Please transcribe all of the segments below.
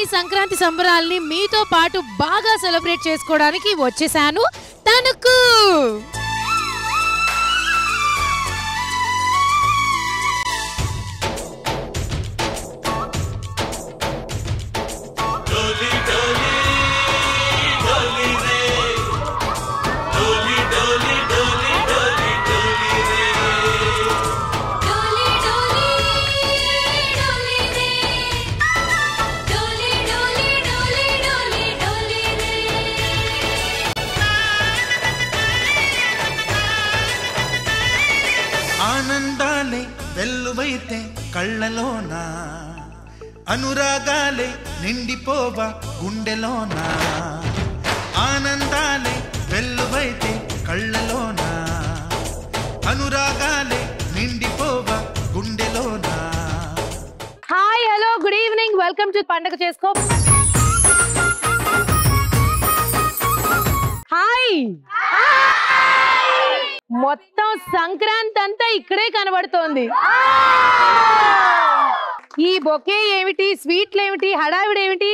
ఈ సంక్రాంతి సంబరాల్ని మీతో పాటు బాగా సెలబ్రేట్ చేసుకోవడానికి వచ్చేసాను తణుకు डोली डोली डोली रे डोली डोली डोली डोली डोली रे ఆనందాలే వెల్లువైతే కళ్ళలోన అనురాగాలే నిండిపోవా గుండెలోన ఆనందాలే వెల్లువైతే కళ్ళలోన అనురాగాలే నిండిపోవా గుండెలోన hi hello good evening welcome to పండగ చేసుకో హాయ్ మొత్తం సంక్రాంతి అంతా ఇక్కడే కనబడుతోంది ఈ బొకే ఏమిటి స్వీట్లు ఏమిటి హడావిడి ఏమిటి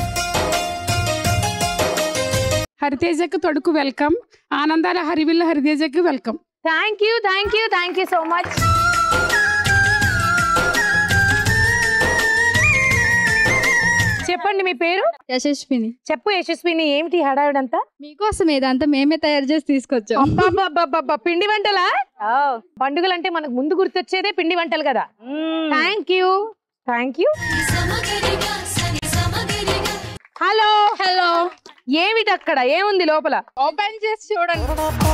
హరితేజకు తొడుకు వెల్కమ్ ఆనందాల హరివిల్ల హరితేజకి welcome thank you thank you thank you so much చెప్పండి మీ పేరు యశస్విని చెప్పు యశస్విని ఏమిటి హడావిడంతా మీకోసం ఇదంతా మేమే తయారు చేసి తీసుకొచ్చాం అబ్బబ్బబ్బబ్బబ్బ, పిండి వంటలా పండుగలు అంటే మనకు ముందు గుర్తొచ్చేదే పిండి వంటలు కదా థ్యాంక్ యూ థ్యాంక్ యూ సమగరిగా సని సమగరిగా హలో హలో ఏమిటి అక్కడ ఏముంది లోపల ఓపెన్ చేసి చూడండి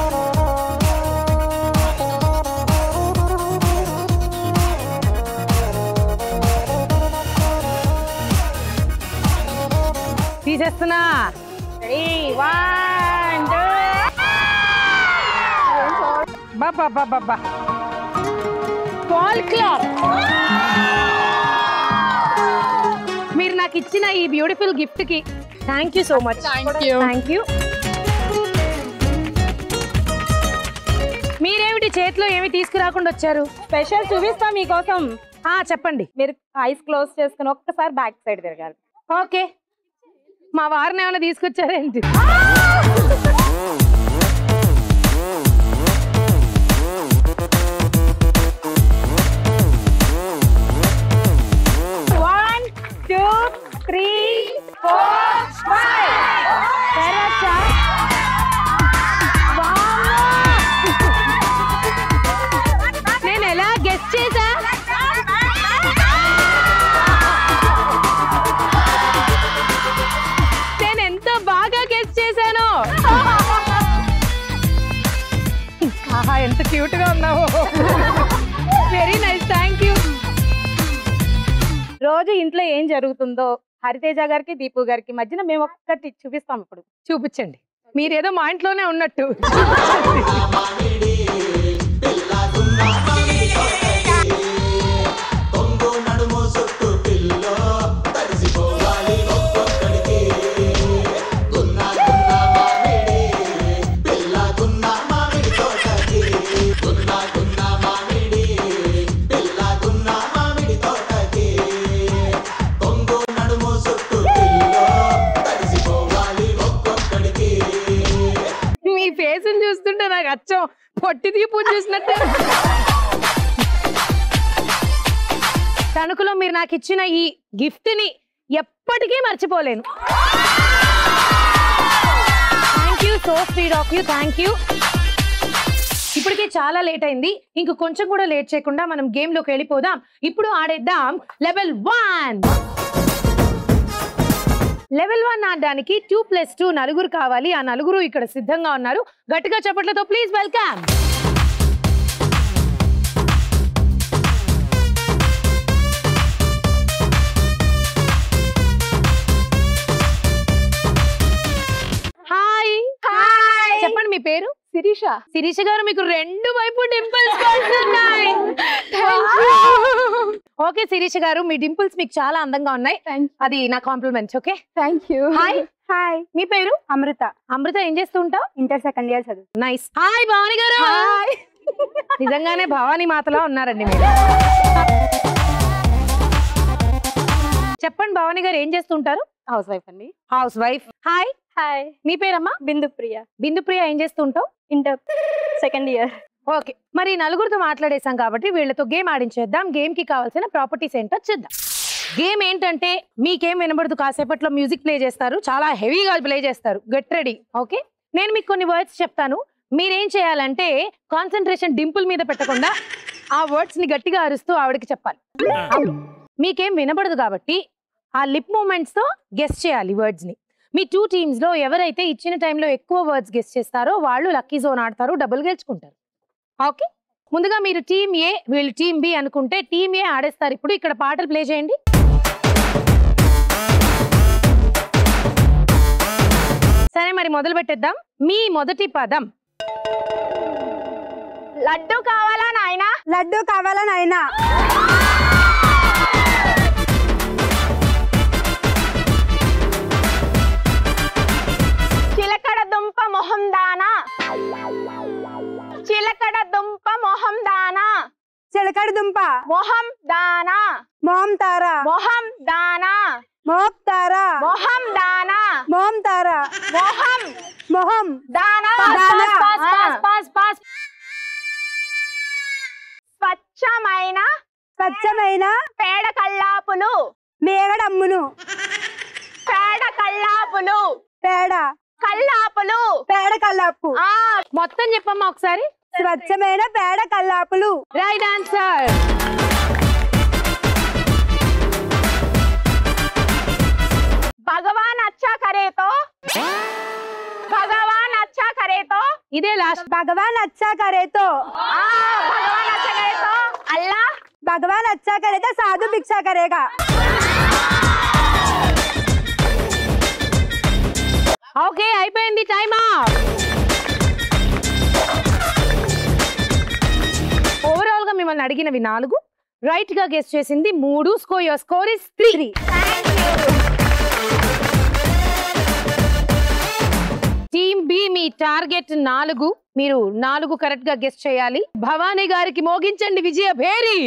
తీసేస్తున్నా Three, one, two. బాబా పాల్ క్లాక్ మీరు నాకు ఇచ్చిన ఈ బ్యూటిఫుల్ గిఫ్ట్ కి thank you so much Thank you. Thank you మీరేమిటి చేతిలో ఏమి తీసుకురాకుండా వచ్చారు స్పెషల్ చూపిస్తా మీకోసం ఆ చెప్పండి మీరు ఐస్ క్లోజ్ చేసుకుని ఒక్కసారి బ్యాక్ సైడ్ తిరగాలి ఓకే మా వారిని ఏమైనా తీసుకొచ్చారేంటి one two three four five నేను ఎలా గెస్ట్ చేశా నేను ఎంత బాగా గెస్ట్ చేశాను ఆహా ఎంత క్యూట్ గా ఉన్నావు వెరీ నైస్ థ్యాంక్ యూ రోజు ఇంట్లో ఏం జరుగుతుందో హరితేజ గారికి దీపు గారికి మధ్యన మేము ఒక్కటి చూపిస్తాం ఇప్పుడు చూపించండి మీరేదో మా ఇంట్లోనే ఉన్నట్టు మీ ఫేస్ చూస్తుంటే నాకు అచ్చం పొట్టి దీపు చూసినట్టే తణుకులో మీరు నాకు ఇచ్చిన ఈ గిఫ్ట్ ని ఎప్పటికీ మర్చిపోలేను thank you so sweet of you thank you ఇప్పటికే చాలా లేట్ అయింది ఇంక కొంచెం కూడా లేట్ చేయకుండా మనం గేమ్ లోకి వెళ్ళిపోదాం ఇప్పుడు ఆడేద్దాం లెవెల్ వన్ లెవెల్ వన్ ఆడడానికి టూ ప్లస్ టూ నలుగురు కావాలి ఆ నలుగురు ఇక్కడ సిద్ధంగా ఉన్నారు గట్టిగా చప్పట్లతో ప్లీజ్ వెల్కమ్ హాయ్ చెప్పండి మీ పేరు శిరీష శిరీష గారు మీకు రెండు వైపు డింపుల్స్ వస్తున్నాయి ఓకే శిరీష గారు మీ డింపుల్స్ మీకు చాలా అందంగా ఉన్నాయి అది నా compliments okay thank you hi hi మీ పేరు అమృత అమృత ఏం చేస్తూ ఉంటావు ఇంటర్ సెకండ్ ఇయర్ చదువు నైస్ హాయ్ భవాని గారు నిజంగానే భవానీ మాతలా ఉన్నారండి మీరు చెప్పండి భవాని గారు ఏం చేస్తుంటారు హౌస్ వైఫ్ అండి హౌస్ వైఫ్ హాయ్ హాయ్ నీ పేరమ్మా బిందు ప్రియ బిందు ప్రియ ఏం చేస్తుంటావు ఇంటర్ సెకండ్ ఇయర్ ఓకే మరి ఈ నలుగురితో మాట్లాడేసాం కాబట్టి వీళ్ళతో గేమ్ ఆడించేద్దాం గేమ్ కి కావాల్సిన ప్రాపర్టీస్ ఏంటో చూద్దాం గేమ్ ఏంటంటే మీకేం వినబడదు కాసేపట్లో మ్యూజిక్ ప్లే చేస్తారు చాలా హెవీగా ప్లే చేస్తారు గెట్ రెడీ ఓకే నేను మీకు కొన్ని వర్డ్స్ చెప్తాను మీరేం చేయాలంటే కాన్సన్ట్రేషన్ డింపుల్ మీద పెట్టకుండా ఆ వర్డ్స్ ని గట్టిగా అరుస్తూ ఆవిడకి చెప్పాలి మీకేం వినబడదు కాబట్టి ఆ లిప్ మూమెంట్స్ తో గెస్ చేయాలి వర్డ్స్ ని మీ టూ టీమ్స్ లో ఎవరైతే ఇచ్చిన టైంలో ఎక్కువ వర్డ్స్ గెస్ చేస్తారో వాళ్ళు లక్కీ జోన్ ఆడతారు డబుల్ గెలుచుకుంటారు ఓకే ముందుగా మీరు టీమ్ ఏ వీళ్ళు టీమ్ బి అనుకుంటే టీమ్ ఏ ఆడేస్తారు ఇప్పుడు ఇక్కడ పాటలు ప్లే చేయండి సరే మరి మొదలు పెట్టేద్దాం మీ మొదటి పదం లడ్డు కావాలా నాయనా లడ్డు కావాలా నాయనా చిలకడ దుంప మొహం దానా చిలకడ దుంప మొహం దానా చిలకడ దుంప మొహం దానా మోం తారా మొహం దానా మోప్ తారా మొహం దానా మోం తారా మొహం మొహం దానా దానా. పాస్ పాస్ పాస్ పాస్ స్వచ్ఛమైన స్వచ్ఛమైన పేడ కల్లాపులు మేగడమ్మును పేడ కల్లాపులు పేడ కల్లాపులు పేడ కల్లాపు ఆ మొత్తం చెప్పమ్మా ఒకసారి స్వచ్ఛమైన పేడ కల్లాపులు రైట్ ఆన్సర్ భగవాన్ అచ్చా కరే తో భగవాన్ అచ్చా కరే తో ఇదే లాస్ట్ భగవాన్ అచ్చా కరేతో ఆ భగవాన్ అచ్చా కరే తో అల్లా భగవాన్ అచ్చా కరేతో సాధు భిక్షా కరేగా ఓకే అయిపోయింది టైమ్ ఓవరాల్ గా మిమ్మల్ని అడిగినవి నాలుగు రైట్ గా గెస్ట్ చేసింది మూడు score your score is three team B మీ టార్గెట్ నాలుగు మీరు నాలుగు కరెక్ట్ గా గెస్ట్ చేయాలి భవానీ గారికి మోగించండి విజయ భేరి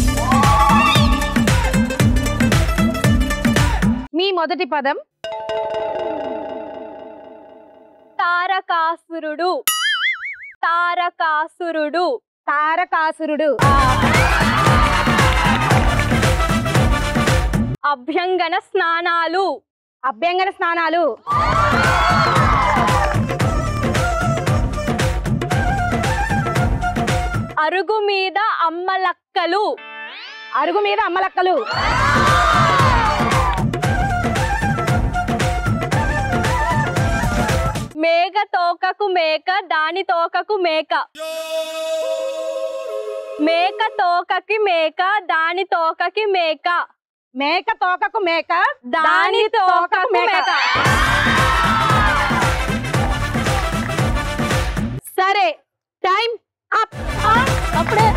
మీ మొదటి పదం తారకాసురుడు తారకాసురుడు తారకాసురుడు అభ్యంగన స్నానాలు అభ్యంగన స్నానాలు అరుగు మీద అమ్మలక్కలు అరుగు మీద అమ్మలక్కలు మేక తోకకు మేక దాని తోకకు మేక మేక తోకకి మేక దాని తోకకి మేక మేక తోకకు మేక దాని తోకకు మేక సరే టైం అప్ అప్పుడే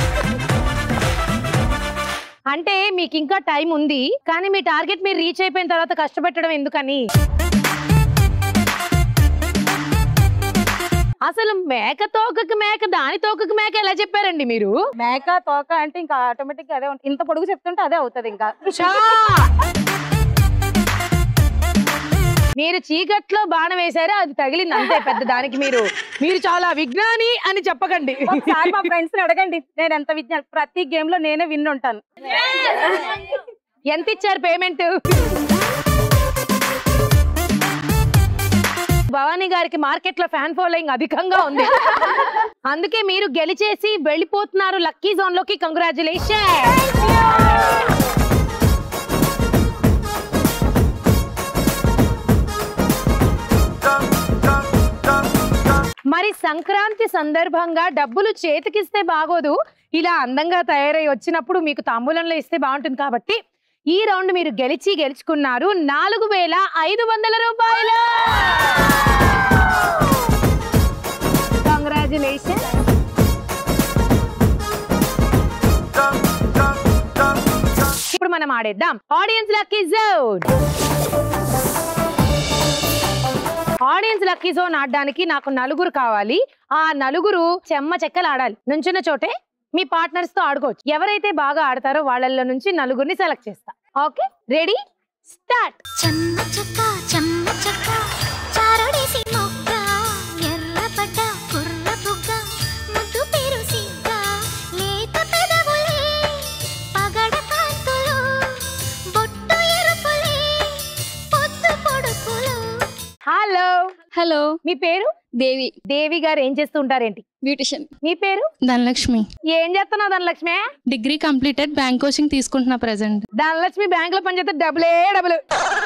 అంటే మీకు ఇంకా టైం ఉంది కానీ మీ టార్గెట్ మీరు రీచ్ అయిపోయిన తర్వాత కష్టపెట్టడం ఎందుకని అసలు మేక తోకకు మేక దాని తోకకు మేక ఎలా చెప్పారండి మీరు మేక తోక అంటే ఇంకా ఆటోమేటిక్ గా అదే ఉంటుంది ఇంత పొడుగు చెప్తుంటే అదే అవుతుంది ఇంకా షా! మీరు చీకట్లో బాణం వేశారు అది తగిలింది అంతే పెద్ద దానికి మీరు మీరు చాలా విజ్ఞాని అని చెప్పకండి ఒకసారి మా ఫ్రెండ్స్ ని అడగండి నేను ఎంత విజ్ఞానం ప్రతి గేమ్ లో నేనే విన్ ఉంటాను ఎంత ఇచ్చారు పేమెంట్ భవానీ గారికి మార్కెట్ లో ఫ్యాన్ ఫాలోయింగ్ అధికంగా ఉంది అందుకే మీరు గెలిచేసి వెళ్ళిపోతున్నారు లక్కీ జోన్ లోకి కంగ్రాచులేషన్ మరి సంక్రాంతి సందర్భంగా డబ్బులు చేతికిస్తే బాగోదు ఇలా అందంగా తయారై వచ్చినప్పుడు మీకు తాంబూలంలో ఇస్తే బాగుంటుంది కాబట్టి ఈ రౌండ్ మీరు గెలిచి గెలుచుకున్నారు నాలుగు వేల ఐదు వందల రూపాయలు కంగ్రాచులేషన్ ఇప్పుడు మనం ఆడేద్దాం audience lucky zone audience lucky zone ఆడడానికి నాకు నలుగురు కావాలి ఆ నలుగురు చెమ్మ చెక్కలు ఆడాలి నుంచున్న చోటే మీ పార్ట్నర్స్ తో ఆడుకోవచ్చు ఎవరైతే బాగా ఆడతారో వాళ్ళల్లో నుంచి నలుగురిని సెలెక్ట్ చేస్తా ఓకే రెడీ స్టార్ట్ చెమ్మ చెక్క చెమ్మ చెక్క చారడేసి మొక్క ఎర్రబడ్డ కుర్ర బుగ్గ ముద్దు పేరు సిగ్గ లేత పెదవులే పగడ కాంతులు బొట్టు ఎరుపులే పొద్దు పొడుపులు హలో హలో మీ పేరు దేవి దేవి గారు ఏం చేస్తూ ఉంటారేంటి బ్యూటిషియన్ మీ పేరు ధనలక్ష్మి ఏం చేస్తున్నావు Dhanalakshmi degree completed bank coaching తీసుకుంటున్నా ప్రజెంట్ ధనలక్ష్మి బ్యాంక్ లో పనిచేస్తే డబ్బులే డబ్బులు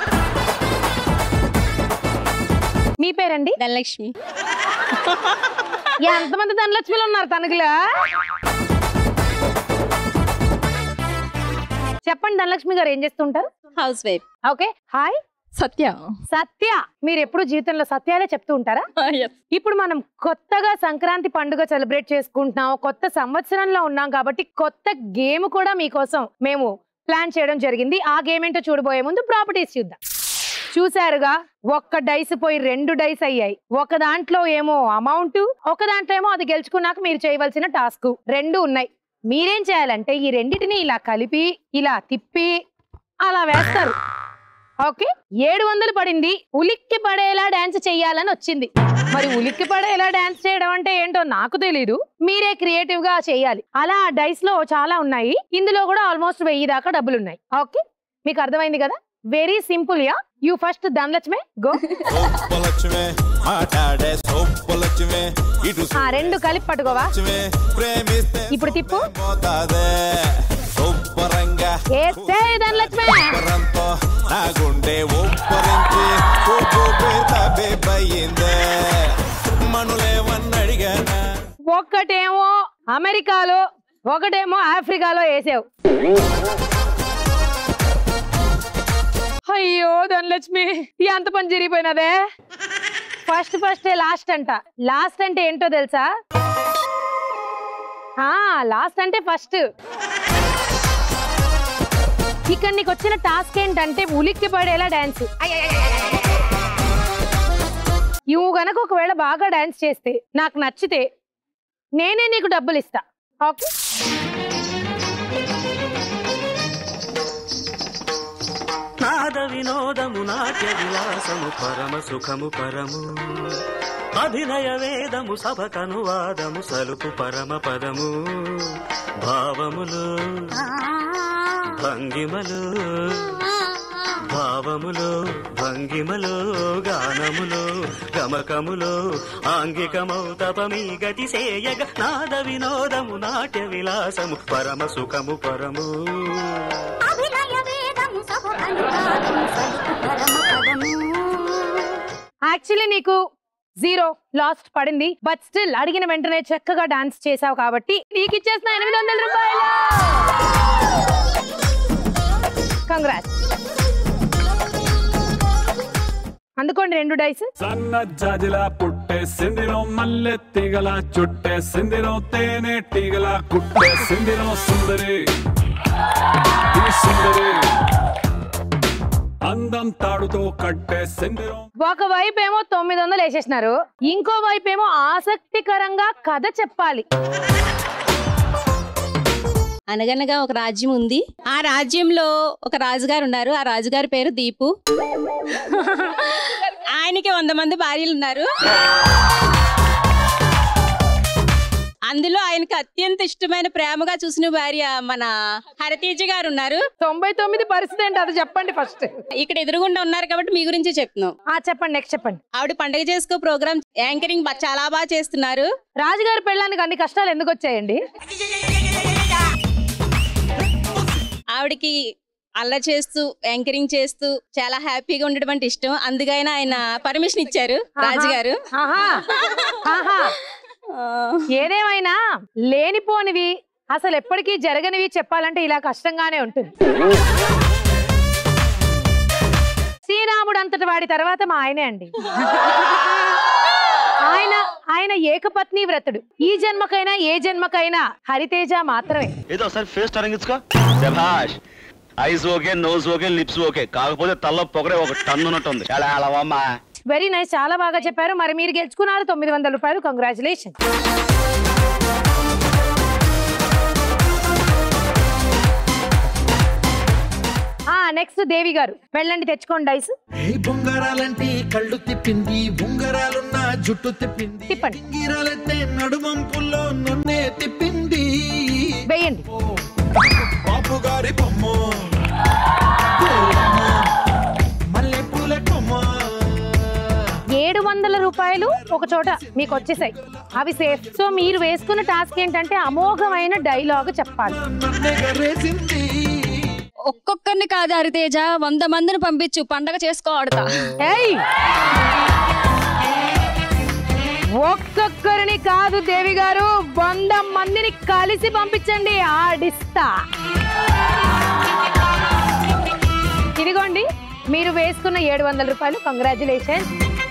మీ పేరండి ధనలక్ష్మి ఎంతమంది ధనలక్ష్మిలు ఉన్నారు తనకులా చెప్పండి ధనలక్ష్మి గారు ఏం చేస్తుంటారు housewife okay hi Satya Satya మీరు ఎప్పుడు జీవితంలో సత్యాలే చెప్తూ ఉంటారా ఇప్పుడు మనం కొత్తగా సంక్రాంతి పండుగ సెలబ్రేట్ చేసుకుంటున్నాం కొత్త సంవత్సరంలో ఉన్నాం కాబట్టి కొత్త గేమ్ కూడా మీకోసం మేము ప్లాన్ చేయడం జరిగింది ఆ గేమ్ ఏంటో చూడబోయే ముందు ప్రాపర్టీస్ చూద్దాం చూసారుగా ఒక్క డైస్ పోయి రెండు డైస్ అయ్యాయి ఒక దాంట్లో ఏమో అమౌంట్ ఒక దాంట్లో ఏమో అది గెలుచుకున్నాక మీరు చేయవలసిన టాస్క్ రెండు ఉన్నాయి మీరేం చేయాలంటే ఈ రెండిటిని ఇలా కలిపి ఇలా తిప్పి అలా వేస్తారు ఓకే ఏడు వందలు పడింది ఉలిక్కి పడేలా డాన్స్ చెయ్యాలని వచ్చింది మరి ఉలిక్కి పడేలా డాన్స్ చేయడం అంటే ఏంటో నాకు తెలీదు మీరే క్రియేటివ్ గా చేయాలి అలా డైస్ లో చాలా ఉన్నాయి ఇందులో కూడా ఆల్మోస్ట్ వెయ్యి దాకా డబ్బులు ఉన్నాయి ఓకే మీకు అర్థమైంది కదా very simple ya you first ధనలక్ష్మే గో సొప్పలక్ష్మే మాట్లాడే సొప్పలక్ష్మే ఇటు ఆ రెండు కలిపి పట్టుకోవా సొప్పలక్ష్మే ప్రేమిస్తే ఇప్పుడు తిప్పు పోతాదే సూపరంగా ఏస్తే ధనలక్ష్మే సూపరంతో నా గుండె ఉప్పరించి ఉప్పు పేత బేబయిందే మనులేవన్న అడిగానా ఒక్కటేమో అమెరికాలో ఒకటేమో ఆఫ్రికాలో వేసావు అయ్యో ధనలక్ష్మి ఎంత పని జరిగిపోయినదే ఫస్ట్ ఫస్ట్ లాస్ట్ అంట లాస్ట్ అంటే ఏంటో తెలుసా ఆ లాస్ట్ అంటే ఫస్ట్ ఇక్కడ నీకు వచ్చిన టాస్క్ ఏంటంటే ఉలిక్కి పడేలా డాన్స్ నువ్వు గనక ఒకవేళ బాగా డాన్స్ చేస్తే నాకు నచ్చితే నేనే నీకు డబ్బులు ఇస్తా ఓకే నాద వినోదము నాట్య విలాసము పరమ సుఖము పరము అభినయ వేదము సభకనువాదము సలుపు పరమ పదము భావములు భంగిమలు భావములు భంగిమలు గానములు గమకములు ఆంగికమౌ తపమీ గతి సేయగ నాద వినోదము నాట్య విలాసము పరమ సుఖము పరము అభినయ వేదము సభ అనురాగము సలుపు పరమ పదము యాక్చువల్లీ నీకు జీరో లాస్ట్ పడింది బట్ స్టిల్ అడిగిన వెంటనే చక్కగా డాన్స్ చేసావు కాబట్టి నీకు ఇచ్చేసిన ఎనిమిది వందల రూపాయలు కంగ్రాట్స్ అందుకోండి రెండు డైస్ సన్న జాజిలా పుట్టేసిందిరో మల్లె తీగల చుట్టేసిందిరో తేనె టీగల కుట్టేసిందిరో సుందరి ఈ సుందరి అందం తాడుతో కట్టేసిందిరో ఒక వైపు ఏమో తొమ్మిది వందలు వేసేసినారు ఇంకో వైపు ఏమో ఆసక్తికరంగా కథ చెప్పాలి అనగనగా ఒక రాజ్యం ఉంది ఆ రాజ్యంలో ఒక రాజుగారు ఉన్నారు ఆ రాజుగారి పేరు దీపు ఆయనకి వంద మంది భార్యలు ఉన్నారు అందులో ఆయనకి అత్యంత ఇష్టమైన ప్రేమగా చూసిన భార్య మన హరతీజ గారు ఉన్నారు తొంభై తొమ్మిది పరిస్థితి ఏంటి అది చెప్పండి ఫస్ట్ ఇక్కడ ఎదురుగుండా ఉన్నారు కాబట్టి మీ గురించి చెప్తున్నాం ఆ చెప్పండి నెక్స్ట్ చెప్పండి ఆవిడ పండగ చేసుకో ప్రోగ్రామ్ యాంకరింగ్ బా- చాలా బాగా చేస్తున్నారు రాజుగారి పెళ్ళానికి అన్ని కష్టాలు ఎందుకు వచ్చాయండి ఆవిడకి అల్ల చేస్తూ యాంకరింగ్ చేస్తూ చాలా హ్యాపీగా ఉండడం అంటే ఇష్టం అందుకైనా ఆయన పర్మిషన్ ఇచ్చారు రాజుగారు ఆహా ఆహా ఏదేమైనా లేనిపోనివి అసలు ఎప్పటికీ జరగనివి చెప్పాలంటే ఇలా కష్టంగానే ఉంటుంది శ్రీరాముడు అంతటి వాడి తర్వాత మా ఆయనే అండి ఆయన ఆయన ఏకపత్ని వ్రతుడు ఈ జన్మకైనా ఏ జన్మకైనా హరితేజ మాత్రమే ఏదో ఒకసారి ఫేస్ తరంగించుకో శభాష్ eyes okay nose okay lips okay కాకపోతే తల్ల పొగరే ఒక టన్ను ఉన్నట్టుంది చాలా అలవమ్మా వెరీ నైస్ చాలా బాగా చెప్పారు మరి మీరు గెలుచుకున్నారు తొమ్మిది వందల రూపాయలు కంగ్రాచులేషన్ ఆ నెక్స్ట్ దేవి గారు వెళ్ళండి తెచ్చుకోండి డైస్ ఏ బొంగరాలంటే కళ్ళు తిప్పింది ఉంగరాలున్న జుట్టు తిప్పింది తిప్పండి గింగిరాలైతే నడుమంపుల్లో నన్నే తిప్పింది వేయండి బాపు గారి బొమ్మ మల్లె పూల కొమ్మ ఏడు వందల రూపాయలు ఒక చోట మీకు వచ్చేసాయి అవి సేఫ్ సో మీరు వేసుకున్న టాస్క్ ఏంటంటే అమోఘమైన డైలాగ్ చెప్పాలి ఒక్కొక్కరిని కాదు హరితేజ వంద మందిని పంపించు పండగ చేసుకో ఆడతా ఏయ్ ఒక్కొక్కరిని కాదు దేవి గారు వంద మందిని కలిసి పంపించండి ఆడిస్తా ఇదిగోండి మీరు వేసుకున్న ఏడు వందల రూపాయలు కంగ్రాచులేషన్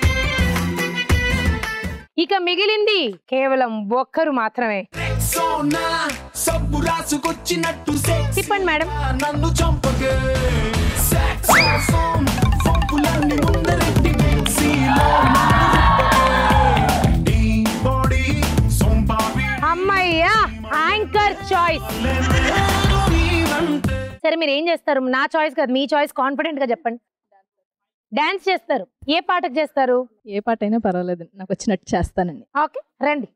ఇక మిగిలింది కేవలం ఒక్కరు మాత్రమే సోనా సబ్బు రాసుకొచ్చినట్టు తిప్పండి మేడం నన్ను చంపకే సాక్సోఫోన్ ఫంకులన్నీ ముందరెట్టి మిక్సీలో ఈ బాడీ సొంపావి అమ్మయ్యా యాంకర్ చాయిస్ సరే మీరు ఏం చేస్తారు నా చాయిస్ కాదు మీ చాయిస్ కాన్ఫిడెంట్ గా చెప్పండి డాన్స్ చేస్తారు ఏ పాటకు చేస్తారు ఏ పాట అయినా పర్వాలేదు నాకు వచ్చినట్టు చేస్తానండి ఓకే రండి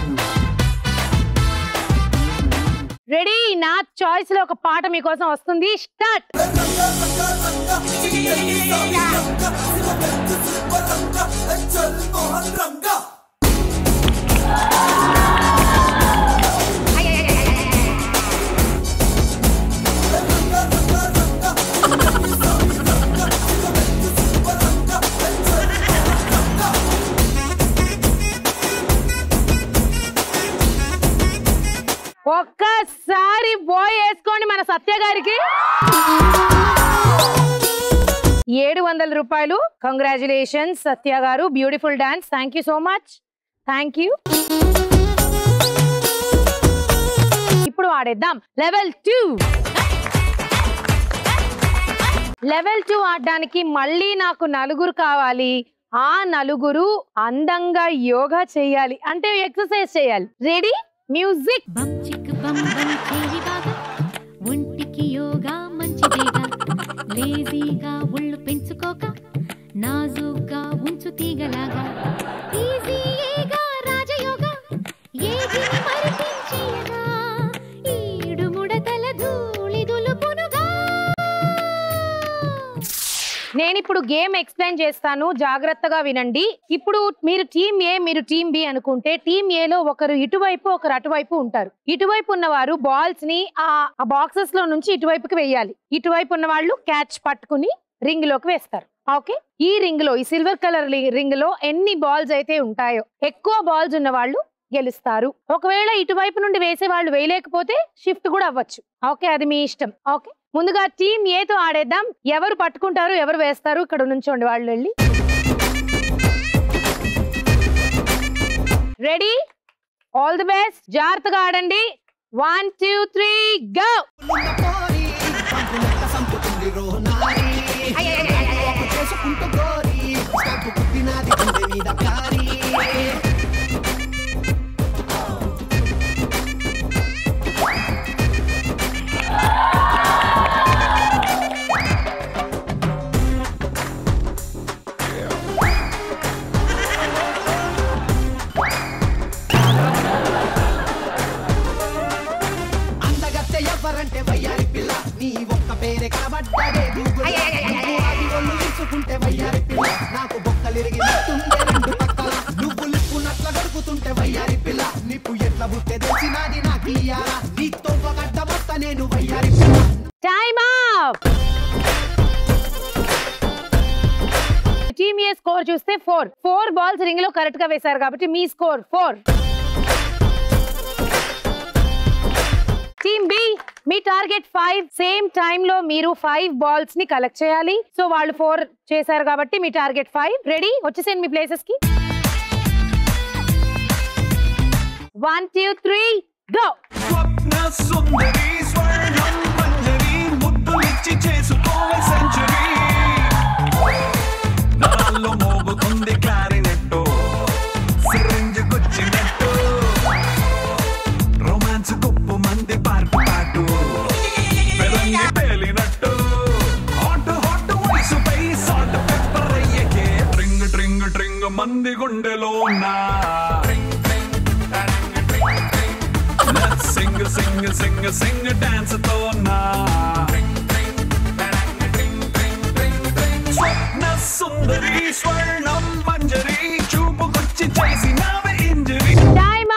రెడీ నా చాయిస్ లో ఒక పాట మీకోసం వస్తుంది స్టార్ట్ ఒక్కసారి బోయ్ వేసుకోండి మన సత్య గారికి ఏడు వందల రూపాయలు కంగ్రాచులేషన్స్ సత్య గారు beautiful dance thank you so much thank you ఇప్పుడు ఆడేద్దాం లెవెల్ టూ లెవెల్ టూ ఆడడానికి మళ్ళీ నాకు నలుగురు కావాలి ఆ నలుగురు అందంగా యోగా చేయాలి అంటే ఎక్సర్సైజ్ చేయాలి రెడీ మ్యూజిక్ ఒంటికి యోగా మంచిదేగా లేజీగా ఒళ్ళు పెంచుకోక నాజుగ్గా ఉంచు తీగలాగా ఈజీయేగా రాజయోగా ఏజిని మరిపించేయగా ఈడు ముడతల ధూళి దులుపునుగా నేను ఇప్పుడు గేమ్ ఎక్స్ప్లెయిన్ చేస్తాను జాగ్రత్తగా వినండి ఇప్పుడు మీరు టీం ఏ మీరు టీం బి అనుకుంటే టీం ఏలో ఒకరు ఇటువైపు ఒకరు అటువైపు ఉంటారు ఇటువైపు ఉన్నవారు బాల్స్ ని ఆ బాక్సెస్ లో నుంచి ఇటువైపుకి వేయాలి ఇటువైపు ఉన్న వాళ్ళు క్యాచ్ పట్టుకుని రింగ్ లోకి వేస్తారు ఓకే ఈ రింగ్ లో ఈ సిల్వర్ కలర్ రింగ్ లో ఎన్ని బాల్స్ అయితే ఉంటాయో ఎక్కువ బాల్స్ ఉన్న వాళ్ళు గెలుస్తారు ఒకవేళ ఇటువైపు నుండి వేసే వాళ్ళు వేయలేకపోతే షిఫ్ట్ కూడా అవ్వచ్చు ఓకే అది మీ ఇష్టం ఓకే ముందుగా టీం ఏతో ఆడేద్దాం ఎవరు పట్టుకుంటారు ఎవరు వేస్తారు ఇక్కడ నుంచోండి వాళ్ళు వెళ్ళి రెడీ ఆల్ ది బెస్ట్ జాగ్రత్తగా ఆడండి వన్ టూ త్రీ గో అందగత్తె ఎవరంటే వయ్యారి పిల్ల నీ ఒక్క పేరే కనబడ్డదే గూగుల్ నువ్వు ఆది ఒళ్ళు విరుచుకుంటే వయ్యారి పిల్ల నాకు బొక్కలిరిగినట్టుండే రెండు పక్కల నువ్వు లిప్పునట్ల గడుపుతుంటే వయ్యారి పిల్ల నిప్పు ఎట్ల బుట్టే తెలిసినది నాకు ఇయ్యాల నీతో గడ్డ మొత్త నేను వయ్యారి పిల్ల time up team A score చూస్తే ఫోర్ ఫోర్ బాల్స్ రింగ్ లో కరెక్ట్ గా వేశారు కాబట్టి మీ స్కోర్ ఫోర్ టీమ్ బి మీ టార్గెట్ ఫైవ్ సేమ్ టైమ్ లో మీరు ఫైవ్ బాల్స్ ని కలెక్ట్ చేయాలి సో వాళ్ళు ఫోర్ చేశారు కాబట్టి మీ టార్గెట్ ఫైవ్ రెడీ వచ్చేసేయండి మీ ప్లేసెస్ కి వన్ టూ త్రీ గో స్వప్న సుందరి స్వర్ణం మంజరి ముద్దులిచ్చి చేసుకోవే సెంచరీ నాలో మోగుతుంది క్లారినెట్టు సిరింజ్ గుచ్చినట్టు రొమాన్స్ గొప్ప మంది పార్కు పాటు పెరంగి పేలినట్టు హాట్ మంది గుండెలో నా Let's sing, sing, sing, sing, dance తో నా స్వప్న సుందరి స్వర్ణం మంజరి చూపుకొచ్చి చేసినావే ఇంజరీ టైమ్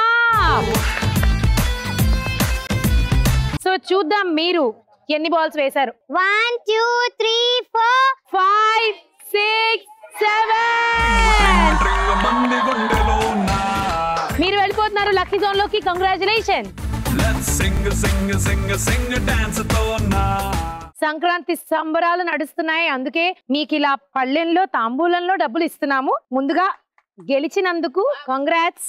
సో చూద్దాం మీరు ఎన్ని బాల్స్ వేశారు one two three four five six seven మంది గుండెలో నా మీరు వెళ్ళిపోతున్నారు లక్కీ జోన్ లోకి congratulation Let's sing, sing, sing, sing, dance తో నా సంక్రాంతి సంబరాలు నడుస్తున్నాయి అందుకే మీకు ఇలా పళ్ళెంలో తాంబూలంలో డబ్బులు ఇస్తున్నాము ముందుగా గెలిచినందుకు కంగ్రాట్స్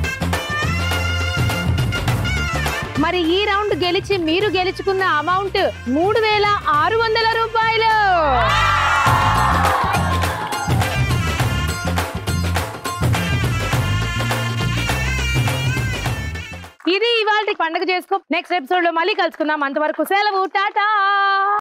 మరి ఈ రౌండ్ గెలిచి మీరు గెలుచుకున్న అమౌంట్ మూడు వేల ఆరు వందల రూపాయలు ఇది ఇవాళ పండుగ చేసుకో నెక్స్ట్ ఎపిసోడ్ లో మళ్ళీ కలుసుకుందాం అంతవరకు సెలవు టాటా